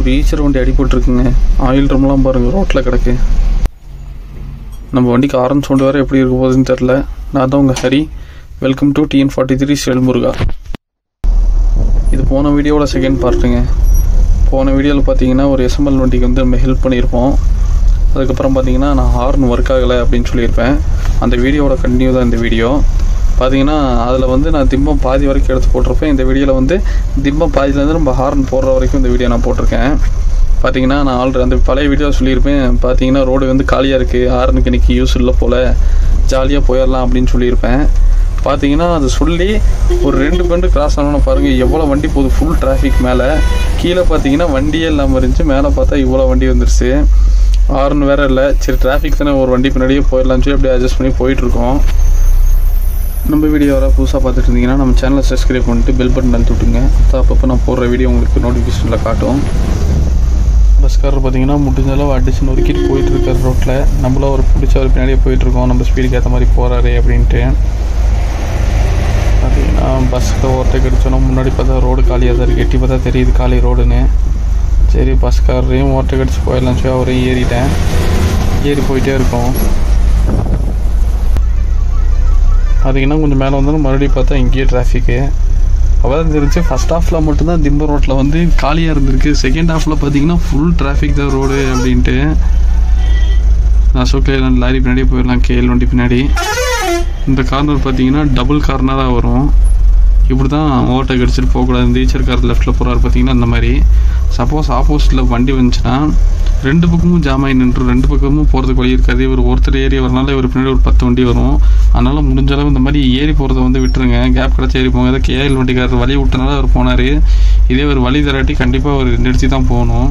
ஒரு ஈச்சர் வண்டி அடிபட்டுருக்குங்க ஆயில் ட்ரம்லாம் பாருங்கள் ரோட்டில் கிடக்கு நம்ம வண்டிக்கு ஆரன் சவுண்டு வேறு எப்படி இருக்க போகுதுன்னு தெரில நான் தான் உங்கள் Hari welcome to TN forty three செல்முருகா இது போன வீடியோவோட செகண்ட் பார்ட்டுங்க போன வீடியோவில் பார்த்தீங்கன்னா ஒரு எஸ்எம்எல் வண்டிக்கு வந்து நம்ம ஹெல்ப் பண்ணியிருப்போம் அதுக்கப்புறம் பார்த்தீங்கன்னா நான் ஹார்ன் ஒர்க் ஆகலை அப்படின்னு சொல்லியிருப்பேன் அந்த வீடியோவோட கண்டினியூ தான் இந்த வீடியோ பார்த்தீங்கன்னா அதில் வந்து நான் திம்பம் பாதி வரைக்கும் எடுத்து போட்டிருப்பேன் இந்த வீடியோவில் வந்து திம்பம் பாதியிலேருந்து நம்ம ஹார்ன் போடுற வரைக்கும் இந்த வீடியோ நான் போட்டிருக்கேன் பார்த்தீங்கன்னா நான் ஆல்ரெடி அந்த பழைய வீடியோ சொல்லியிருப்பேன் பார்த்தீங்கன்னா ரோடு வந்து காலியாக இருக்குது ஹார்னுக்கு இன்றைக்கி யூஸ் இல்லை போல் ஜாலியாக போயிடலாம் அப்படின்னு சொல்லியிருப்பேன் பார்த்தீங்கன்னா அது சொல்லி ஒரு ரெண்டு பெண்டு கிராஸ் ஆனோன்னு பாருங்கள் எவ்வளோ வண்டி போகுது ஃபுல் டிராஃபிக் மேலே கீழே பார்த்தீங்கன்னா வண்டியே இல்லாமல் இருந்துச்சு மேலே பார்த்தா இவ்வளோ வண்டி வந்துருச்சு ஹார்ன் வேறு இல்லை சரி டிராஃபிக் தானே ஒரு வண்டி பின்னாடியே போயிடலாம்னு சொல்லி அப்படியே அட்ஜஸ்ட் பண்ணி போயிட்டுருக்கோம் நம்ம வீடியோ வர புதுசாக பார்த்துட்டு இருந்தீங்கன்னா நம்ம சேனலை சப்ஸ்கிரைப் பண்ணிட்டு பெல் பட்டன் அழுத்தி விட்டுங்க அப்போ அப்பப்போ நான் போடுற வீடியோ உங்களுக்கு நோட்டிஃபிகேஷனில் காட்டும் பஸ்காரர் பார்த்தீங்கன்னா முடிஞ்ச அளவு அடிச்சு நொறுக்கிட்டு போயிட்டு இருக்காரு ரோட்டில் நம்மளும் ஒரு பிடிச்ச ஒரு பின்னாடியே போயிட்டு இருக்கோம் நம்ம ஸ்பீடுக்கு ஏற்ற மாதிரி போகிறாரு அப்படின்ட்டு பார்த்தீங்கன்னா பஸ்ஸுக்கு ஓவர்டேக் அடிச்சோன்னா முன்னாடி பார்த்தா ரோடு காலியாக தான் இருக்குது எட்டி பார்த்தா தெரியுது காலி ரோடுன்னு சரி பஸ்காரரையும் ஓவர்டேக் அடிச்சு போயிடலாம் சொல்லி அவரையும் ஏறிட்டேன் ஏறி போயிட்டே இருக்கோம் பார்த்தீங்கன்னா கொஞ்சம் மேலே வந்தாலும் மறுபடியும் பார்த்தா இங்கேயே டிராஃபிக்கு அப்போ தான் தெரிஞ்சு ஃபஸ்ட் ஹாஃபில் மட்டும்தான் திம்ப ரோட்டில் வந்து காலியாக இருந்திருக்கு செகண்ட் ஹாஃபில் பார்த்தீங்கன்னா ஃபுல் டிராஃபிக் தான் ரோடு அப்படின்ட்டு அசோக் லேலன் லாரி பின்னாடியே போயிடலாம் கேஎல் வண்டி பின்னாடி இந்த கார்னர் பார்த்தீங்கன்னா டபுள் கார்னராக வரும் இப்படி தான் ஓவர்டேக் அடிச்சுட்டு போகக்கூடாது இந்த ஈச்சர் கார் லெஃப்ட்டில் போகிறாரு பார்த்தீங்கன்னா அந்த மாதிரி சப்போஸ் ஆப்போசிட்டில் வண்டி வந்துச்சுன்னா ரெண்டு பக்கமும் ஜாம் ஆகி நின்று ரெண்டு பக்கமும் போகிறதுக்கு வழி இருக்காது இவர் ஒருத்தர் ஏறி வரனால இவர் பின்னாடி ஒரு பத்து வண்டி வரும் அதனால் முடிஞ்ச அளவு இந்த மாதிரி ஏறி போகிறத வந்து விட்டுருங்க கேப் கிடச்சி ஏறி போங்க ஏதாவது கேஎல் வண்டிக்காரர் வழி விட்டனால அவர் போனார் இதே ஒரு வழி தராட்டி கண்டிப்பாக அவர் நிறுத்தி தான் போகணும்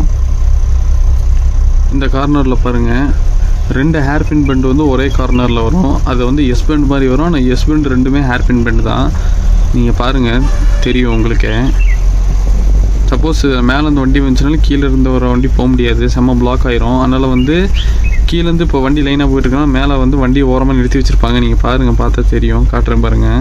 இந்த கார்னரில் பாருங்கள் ரெண்டு ஹேர் பின் பெண்ட் வந்து ஒரே கார்னரில் வரும் அது வந்து எஸ் பெண்ட் மாதிரி வரும் ஆனால் எஸ் பெண்ட் ரெண்டுமே ஹேர் பின் பெண்ட் தான் நீங்கள் பாருங்கள் தெரியும் உங்களுக்கு சப்போஸ் மேலே இந்த வண்டி வந்துச்சுனாலும் கீழே இருந்து வர வண்டி போக முடியாது செம்ம பிளாக் ஆயிரும் அதனால் வந்து கீழேருந்து இப்போ வண்டி லைனாக போயிட்டுருக்குன்னா மேலே வந்து வண்டி ஓரமாக நிறுத்தி வச்சுருப்பாங்க நீங்கள் பாருங்கள் பார்த்தா தெரியும் காட்டுறேன் பாருங்கள்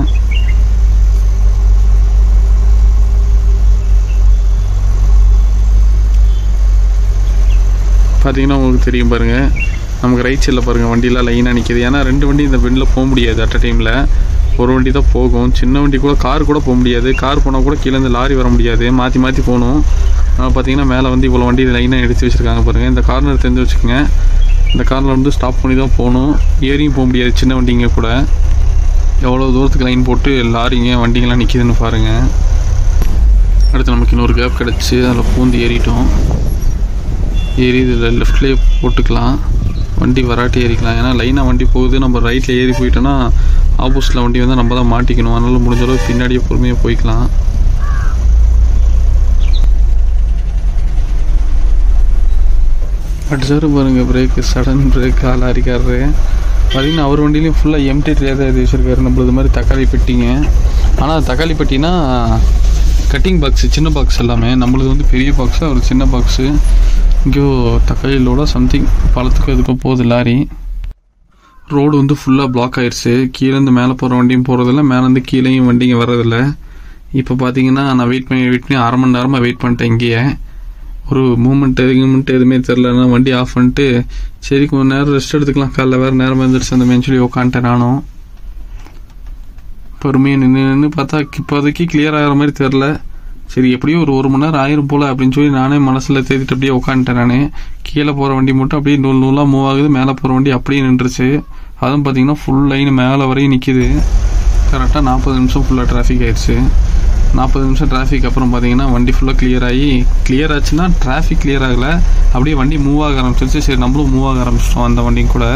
பார்த்தீங்கன்னா உங்களுக்கு தெரியும் பாருங்கள் நமக்கு ரைட் சைடில் பாருங்கள் வண்டியெலாம் லைனாக நிற்கிது ஏன்னா ரெண்டு வண்டி இந்த பெண்டில் போக முடியாது அட் அ டைமில் ஒரு வண்டி தான் போகும் சின்ன வண்டி கூட கார் கூட போக முடியாது கார் போனால் கூட கீழே இருந்து லாரி வர முடியாது மாற்றி மாற்றி போகணும் அதனால் பார்த்தீங்கன்னா மேலே வந்து இவ்வளோ வண்டி லைனாக எடுத்து வச்சுருக்காங்க பாருங்கள் இந்த கார்னர் தெரிஞ்சு வச்சுக்கோங்க இந்த கார்னர் வந்து ஸ்டாப் பண்ணி தான் போகணும் ஏறியும் போக முடியாது சின்ன வண்டிங்க கூட எவ்வளோ தூரத்துக்கு லைன் போட்டு லாரிங்க வண்டிங்கெலாம் நிற்கிதுன்னு பாருங்கள் அடுத்து நமக்கு இன்னொரு கேப் கிடச்சி அதில் பூந்து ஏறிட்டோம் ஏறி இதில் லெஃப்ட்லேயே போட்டுக்கலாம் வண்டி வராட்டி ஏறிக்கலாம் ஏன்னா லைனாக வண்டி போகுது நம்ம ரைட்டில் ஏறி போயிட்டோன்னா ஆப்போசிட்டில் வண்டி வந்து நம்ம தான் மாட்டிக்கணும் அதனால் முடிஞ்ச அளவு பின்னாடியே பொறுமையாக போய்க்கலாம் அடிச்சாரு பாருங்கள் பிரேக்கு சடன் பிரேக் ஆள் அரிக்காரு பார்த்தீங்கன்னா அவர் வண்டியிலையும் ஃபுல்லாக எம்டி ட்ரே தான் எழுதி வச்சுருக்காரு நம்மளது மாதிரி தக்காளி பெட்டிங்க ஆனால் தக்காளி பெட்டினா கட்டிங் பாக்ஸு சின்ன பாக்ஸ் எல்லாமே நம்மளது வந்து பெரிய பாக்ஸு ஒரு சின்ன பாக்ஸு இங்கேயோ தக்காளியிலோட சம்திங் பழத்துக்கும் எதுக்கும் போகுது லாரி ரோடு வந்து ஃபுல்லாக பிளாக் ஆயிடுச்சு கீழேருந்து மேலே போகிற வண்டியும் போகிறதில்ல மேலேருந்து கீழேயும் வண்டிங்க வர்றதில்ல இப்போ பார்த்தீங்கன்னா நான் வெயிட் பண்ணி வெயிட் பண்ணி அரை மணி நேரமாக வெயிட் பண்ணிட்டேன் இங்கேயே ஒரு மூமெண்ட் எதுவுமெண்ட் எதுவுமே தெரிலன்னா வண்டி ஆஃப் பண்ணிட்டு சரி கொஞ்சம் நேரம் ரெஸ்ட் எடுத்துக்கலாம் காலைல வேறு நேரம் வந்துருச்சு அந்த மாதிரி சொல்லி உட்காந்துட்டேன் நானும் பொறுமையாக நின்று நின்று பார்த்தா இப்போதைக்கு கிளியர் ஆகிற மாதிரி தெரில சரி எப்படியோ ஒரு ஒரு மணி நேரம் ஆயிரும் போல் அப்படின்னு சொல்லி நானே மனசில் தேடிட்டு அப்படியே உட்காந்துட்டேன் நான் கீழே போகிற வண்டி மட்டும் அப்படியே நூல் நூலாக மூவ் ஆகுது மேலே போகிற வண்டி அப்படியே நின்றுச்சு அதுவும் பார்த்தீங்கன்னா ஃபுல் லைன் மேலே வரையும் நிற்கிது கரெக்டாக நாற்பது நிமிஷம் ஃபுல்லாக டிராஃபிக் ஆயிடுச்சு நாற்பது நிமிஷம் டிராஃபிக் அப்புறம் பார்த்தீங்கன்னா வண்டி ஃபுல்லாக கிளியர் ஆகி கிளியர் ஆச்சுன்னா டிராஃபிக் கிளியர் ஆகலை அப்படியே வண்டி மூவ் ஆக ஆரம்பிச்சிருச்சு சரி நம்மளும் மூவ் ஆக ஆரம்பிச்சிட்டோம் அந்த வண்டியும் கூட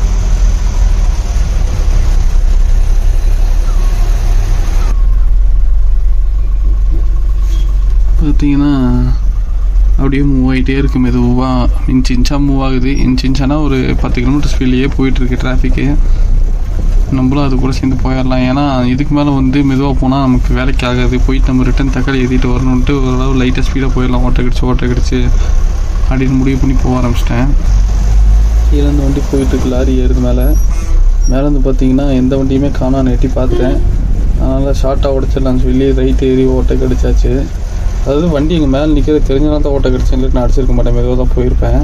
பார்த்தீங்கன்னா அப்படியே மூவ் ஆகிட்டே இருக்கு மெதுவாக இன்ச் இன்ச்சாக மூவ் ஆகுது இன்ச் இன்ச்சானா ஒரு பத்து கிலோமீட்டர் ஸ்பீட்லேயே போயிட்டுருக்கு டிராஃபிக்கு நம்மளும் அது கூட சேர்ந்து போயிடலாம் ஏன்னா இதுக்கு மேலே வந்து மெதுவாக போனால் நமக்கு வேலைக்கு ஆகாது போயிட்டு நம்ம ரிட்டன் தக்காளி ஏற்றிட்டு வரணுன்ட்டு ஓரளவு லைட்டாக ஸ்பீடாக போயிடலாம் ஓட்ட கிடச்சி ஓட்ட கிடச்சி அப்படின்னு முடிவு பண்ணி போக ஆரம்பிச்சிட்டேன் கீழே இந்த வண்டி போயிட்டுருக்கு லாரி ஏறுது மேலே மேலே வந்து பார்த்தீங்கன்னா எந்த வண்டியுமே காணான்னு எட்டி பார்த்துட்டேன் அதனால் ஷார்ட்டாக உடச்சிடலான்னு சொல்லி ரைட் ஏறி ஓட்டை கடிச்சாச்சு அதாவது வண்டி எங்கள் மேலே நிற்கிறது தெரிஞ்சனால தான் ஓட்ட கிடச்சேன் இல்லை நான் அடிச்சிருக்க மாட்டேன் மெதுவாக தான் போயிருப்பேன்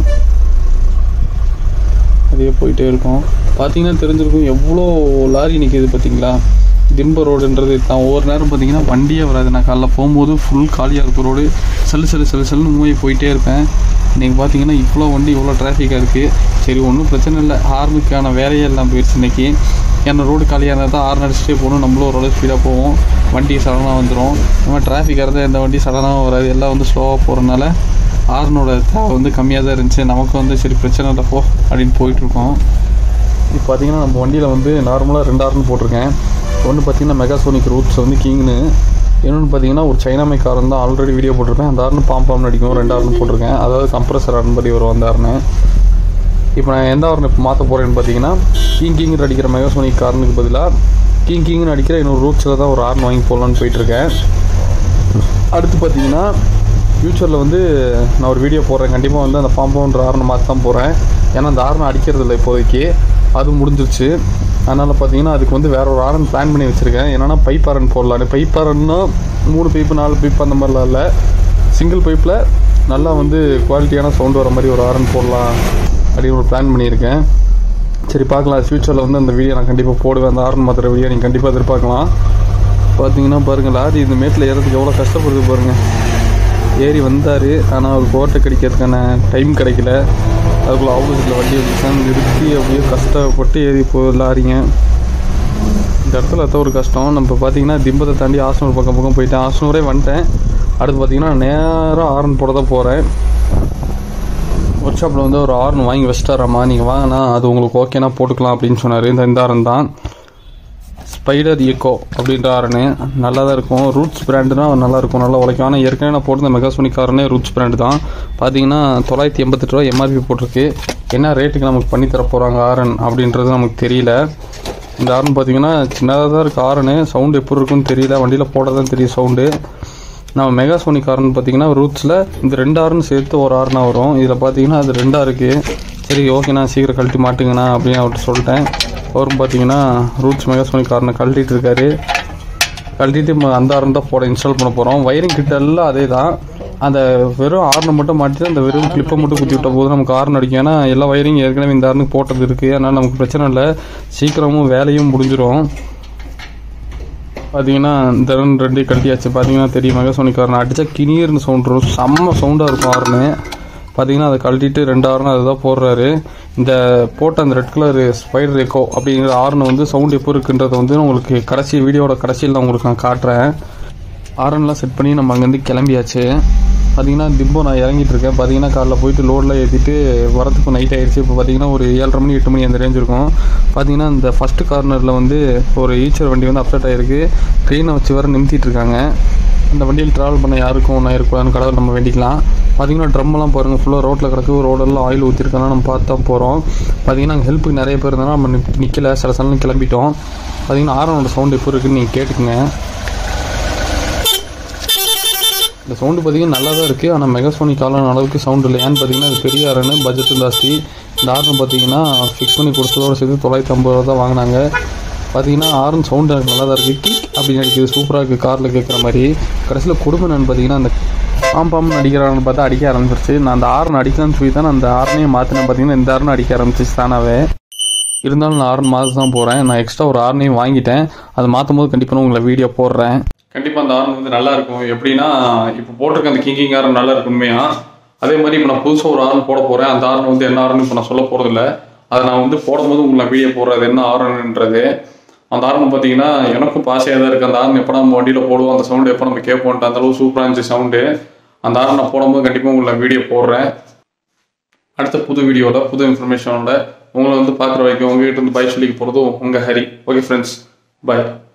அதே போயிட்டே இருக்கும் பார்த்தீங்கன்னா தெரிஞ்சிருக்கும் எவ்வளோ லாரி நிற்கிது பார்த்தீங்களா திம்ப ரோடுன்றது நான் ஒவ்வொரு நேரம் பார்த்தீங்கன்னா வண்டியே வராது நான் காலைல போகும்போது ஃபுல் காலியாக இருக்கும் ரோடு சல்லு சல்லு சல்லு சல்லுன்னு மூவி போயிட்டே இருப்பேன் நீங்கள் பார்த்தீங்கன்னா இவ்வளோ வண்டி இவ்வளோ டிராஃபிக்காக இருக்குது சரி ஒன்றும் பிரச்சனை இல்லை ஹார்னுக்கான வேலையே எல்லாம் போயிடுச்சு இன்னைக்கு ஏன்னா ரோடு காலியாக இருந்தால் தான் ஹார்ன் அடிச்சுட்டே போகணும் நம்மளும் ஓரளவு ஸ்பீடாக போவோம் வண்டி சடனாக வந்துடும் நம்ம டிராஃபிக்காக இருந்தால் எந்த வண்டி சடனாக வராது எல்லாம் வந்து ஸ்லோவாக போகிறனால ஹார்னோட தேவை வந்து கம்மியாக தான் இருந்துச்சு நமக்கு வந்து சரி பிரச்சனை இல்லை போ அப்படின்னு போயிட்டுருக்கோம் இப்போ பார்த்தீங்கன்னா நம்ம வண்டியில் வந்து நார்மலாக ரெண்டு ஹார்ன் போட்டிருக்கேன் ஒன்று பார்த்தீங்கன்னா மெகாசோனிக் ரூட்ஸ் வந்து கிங்னு இன்னொன்று பார்த்தீங்கன்னா ஒரு சைனா மை கார் தான் ஆல்ரெடி வீடியோ போட்டிருப்பேன் அந்த ஹார்னு பாம் பாம்னு அடிக்கும் ரெண்டு ஹார்ன் போட்டிருக்கேன் அதாவது கம்ப்ரஸர் ஹார்ன் படி வரும் அந்த ஹார்னு இப்போ நான் எந்த ஹார்ன் இப்போ மாற்ற போகிறேன்னு பார்த்தீங்கன்னா கிங் கிங்னு அடிக்கிற மெகாசோனிக் கார்னுக்கு பதிலாக கிங் கிங்னு அடிக்கிற இன்னொரு ரூட்ஸில் தான் ஒரு ஹார்ன் வாங்கி போடலான்னு போயிட்டுருக்கேன் அடுத்து பார்த்தீங்கன்னா ஃப்யூச்சரில் வந்து நான் ஒரு வீடியோ போடுறேன் கண்டிப்பாக வந்து அந்த பாம்பவுண்ட் ஹார்னை மாற்றி தான் போகிறேன் ஏன்னா அந்த ஹார்னை அடிக்கிறது இல்லை இப்போதைக்கு அது முடிஞ்சிருச்சு அதனால் பார்த்தீங்கன்னா அதுக்கு வந்து வேற ஒரு ஹாரன் பிளான் பண்ணி வச்சுருக்கேன் என்னன்னா பைப் ஹாரன் போடலான்னு பைப் ஹாரன்னா மூணு பைப்பு நாலு பைப் அந்த மாதிரிலாம் இல்லை சிங்கிள் பைப்பில் நல்லா வந்து குவாலிட்டியான சவுண்ட் வர மாதிரி ஒரு ஹாரன் போடலாம் அப்படின்னு ஒரு பிளான் பண்ணியிருக்கேன் சரி பார்க்கலாம் ஃப்யூச்சரில் வந்து அந்த வீடியோ நான் கண்டிப்பாக போடுவேன் அந்த ஹாரன் மாத்திர வீடியோ நீங்கள் கண்டிப்பாக எதிர்பார்க்கலாம் பார்த்தீங்கன்னா பாருங்கள் லாரி இந்த மேட்டில் ஏறதுக்கு எவ்வளோ கஷ்டப்படுது பாருங்கள் ஏறி வந்தார் ஆனால் அவருக்கு ஓட்டை கிடைக்கிறதுக்கான டைம் கிடைக்கல அதுக்குள்ளே ஆப்போசிட்டில் வண்டி வந்துச்சான் நிறுத்தி அப்படியே கஷ்டப்பட்டு ஏறி போ லாரிங்க இந்த இடத்துல அதான் ஒரு கஷ்டம் நம்ம பார்த்தீங்கன்னா திம்பத்தை தாண்டி ஆசனூர் பக்கம் பக்கம் போயிட்டேன் ஆசனூரே வந்துட்டேன் அடுத்து பார்த்தீங்கன்னா நேராக ஆரன் போட தான் போகிறேன் ஒர்க் ஷாப்பில் வந்து ஒரு ஆர்ன் வாங்கி வச்சிட்டாராம்மா நீங்கள் வாங்கினா அது உங்களுக்கு ஓகேனா போட்டுக்கலாம் அப்படின்னு சொன்னார் இந்த இந்த ஆரன் தான் ஸ்பைடர் ஈக்கோ அப்படின்ற ஆரனு நல்லா தான் இருக்கும் ரூட்ஸ் பிராண்டுனா நல்லா இருக்கும் நல்லா உழைக்கும் ஆனால் ஏற்கனவே நான் போட்டிருந்த மெகாசோனிக் ஆரனே ரூட்ஸ் பிராண்டு தான் பார்த்தீங்கன்னா தொள்ளாயிரத்தி எண்பத்தெட்டு ரூபா எம்ஆர்பி போட்டிருக்கு என்ன ரேட்டுக்கு நமக்கு பண்ணி தர போகிறாங்க ஆரன் அப்படின்றது நமக்கு தெரியல இந்த ஆரன் பார்த்தீங்கன்னா சின்னதாக தான் இருக்குது ஆரனு சவுண்டு எப்படி இருக்குன்னு தெரியல வண்டியில் போட தான் தெரியும் சவுண்டு நம்ம மெகாசோனிக் ஆரன் பார்த்தீங்கன்னா ரூட்ஸில் இந்த ரெண்டு ஆரன் சேர்த்து ஒரு ஆரனாக வரும் இதில் பார்த்தீங்கன்னா அது ரெண்டாக இருக்குது சரி ஓகேண்ணா சீக்கிரம் கழட்டி மாட்டுங்கண்ணா அப்படின்னு அவர்கிட்ட சொல்லிட்டேன் அவரும் பார்த்தீங்கன்னா ரூட்ஸ் மெகாசோனிக் ஆரனை கழட்டிட்டு இருக்காரு கழட்டிட்டு ம- அந்த ஆரன் தான் போட இன்ஸ்டால் பண்ண போகிறோம் வயரிங் கிட்ட எல்லாம் அதே தான் அந்த வெறும் ஆர்னை மட்டும் மாட்டிட்டு அந்த வெறும் கிளிப்பை மட்டும் குத்தி விட்ட போது நமக்கு ஆர்ன் அடிக்கும் ஏன்னா எல்லா வயரிங் ஏற்கனவே இந்த ஆர்னுக்கு போட்டது இருக்குது அதனால் நமக்கு பிரச்சனை இல்லை சீக்கிரமும் வேலையும் முடிஞ்சிடும் பார்த்தீங்கன்னா இந்த ரெண்டு ரெண்டையும் கழட்டியாச்சு பார்த்தீங்கன்னா தெரியும் மெகாசோனிக் ஆர்ன் அடித்தா கிணியர்னு சவுண்ட் வரும் செம்ம சவுண்டாக இருக்கும் ஆர்னு பார்த்தீங்கன்னா அதை கழட்டிட்டு ரெண்டு ஆர்னு அதை தான் போடுறாரு இந்த போட்ட அந்த ரெட் கலர் ஸ்பைடர் எக்கோ அப்படிங்கிற ஆர்னு வந்து சவுண்ட் எப்போ இருக்குன்றதை வந்து உங்களுக்கு கடைசி வீடியோட கடைசியில் நான் உங்களுக்கு நான் காட்டுறேன் ஆரன்லாம் செட் பண்ணி நம்ம அங்கேருந்து கிளம்பியாச்சு பார்த்தீங்கன்னா திம்போ நான் இறங்கிட்டு இருக்கேன் பார்த்தீங்கன்னா காலைல போயிட்டு லோடில் ஏற்றிட்டு வரதுக்கு நைட் ஆயிடுச்சு இப்போ பார்த்தீங்கன்னா ஒரு ஏழரை மணி எட்டு மணி அந்த ரேஞ்ச் இருக்கும் பார்த்தீங்கன்னா இந்த ஃபஸ்ட்டு கார்னரில் வந்து ஒரு ஈச்சர் வண்டி வந்து அப்செட் ஆயிருக்கு ட்ரெயினை வச்சு வர நிமித்திட்டு இருக்காங்க இந்த வண்டியில் ட்ராவல் பண்ண யாருக்கும் ஒன்றா இருக்கக்கூடாதுன்னு கடவுள் நம்ம வேண்டிக்கலாம் பார்த்தீங்கன்னா ட்ரம்மெல்லாம் பாருங்கள் ஃபுல்லாக ரோட்டில் கிடக்கு ரோடெல்லாம் ஆயில் ஊற்றிருக்காங்க நம்ம பார்த்து தான் போகிறோம் பார்த்தீங்கன்னா அங்கே ஹெல்ப்புக்கு நிறைய பேர் இருந்தாலும் நம்ம நிக் நிற்கல சில சலம் கிளம்பிட்டோம் பார்த்தீங்கன்னா ஆரனோட சவுண்ட் எப்போ இருக்குன்னு நீங்கள் கேட்டுக்குங்க இந்த சவுண்டு பார்த்தீங்கன்னா நல்லா தான் இருக்குது ஆனால் மெகாசோனிக் காலான அளவுக்கு சவுண்ட் இல்லை ஏன்னு பார்த்தீங்கன்னா அது பெரிய ஆரனு பட்ஜெட்டும் ஜாஸ்தி இந்த ஆரன் பார்த்தீங்கன்னா ஃபிக்ஸ் பண்ணி கொடுத்ததோட சேர்த்து தொள்ளாயிரத்தி ஐம்பது ரூபா தான் வாங்கினாங்க பார்த்தீங்கன்னா ஆரன் சவுண்ட் எனக்கு நல்லா தான் இருக்குது கிக் அப்படின்னு அடிக்குது சூப்பராக இருக்குது காரில் கேட்குற மாதிரி கடைசியில் கொடுமை என்னன்னு பார்த்தீங்கன்னா அந்த பாம் பாம்பு அடிக்கிறான்னு பார்த்தா அடிக்க ஆரம்பிச்சிருச்சு நான் அந்த ஆரன் அடிக்கலாம்னு சொல்லி தான் நான் அந்த ஆரனையும் மாற்றினேன் பார்த்தீங்கன்னா இந்த ஆரன் அடிக்க ஆரம்பிச்சிச்சு தானாவே இருந்தாலும் நான் ஆர்ன் மாற்ற தான் போகிறேன் நான் எக்ஸ்ட்ரா ஒரு ஆர்னையும் வாங்கிட்டேன் அது மாற்றும் போது கண்டிப்பாக உங்களை வீடியோ போடுறேன் கண்டிப்பாக அந்த ஆர்ன் வந்து நல்லா இருக்கும் எப்படின்னா இப்போ போட்டிருக்க அந்த கிங்கிங் ஆர்ன் நல்லா இருக்கும் உண்மையா அதே மாதிரி இப்போ நான் புதுசாக ஒரு ஆர்ன் போட போகிறேன் அந்த ஆர்ன் வந்து என்ன ஆர்னு இப்போ நான் சொல்ல போகிறதில்ல அதை நான் வந்து போடும்போது உங்களுக்கு வீடியோ போடுறது என்ன ஆர்ன்ன்றது அந்த ஆர்ன் பார்த்தீங்கன்னா எனக்கும் பாசையாக தான் இருக்குது அந்த ஆர்ன் எப்போ நம்ம வண்டியில் போடுவோம் அந்த சவுண்டு எப்போ நம்ம கேட்போன்ட்டு அந்த அளவு சூப்பராக இருந்துச்சு சவுண்டு அந்த ஆர்ன் நான் போடும்போது கண்டிப்பாக உங்களுக்கு வீடியோ போடுறேன் அடுத்த புது வீடியோவில் புது இன்ஃபர்மேஷனோட உங்களை வந்து பார்க்குற வரைக்கும் உங்ககிட்ட இருந்து பை சொல்லிக்க போகிறதும் உங்கள் ஹரி ஓகே ஃப்ரெண்ட்ஸ் பை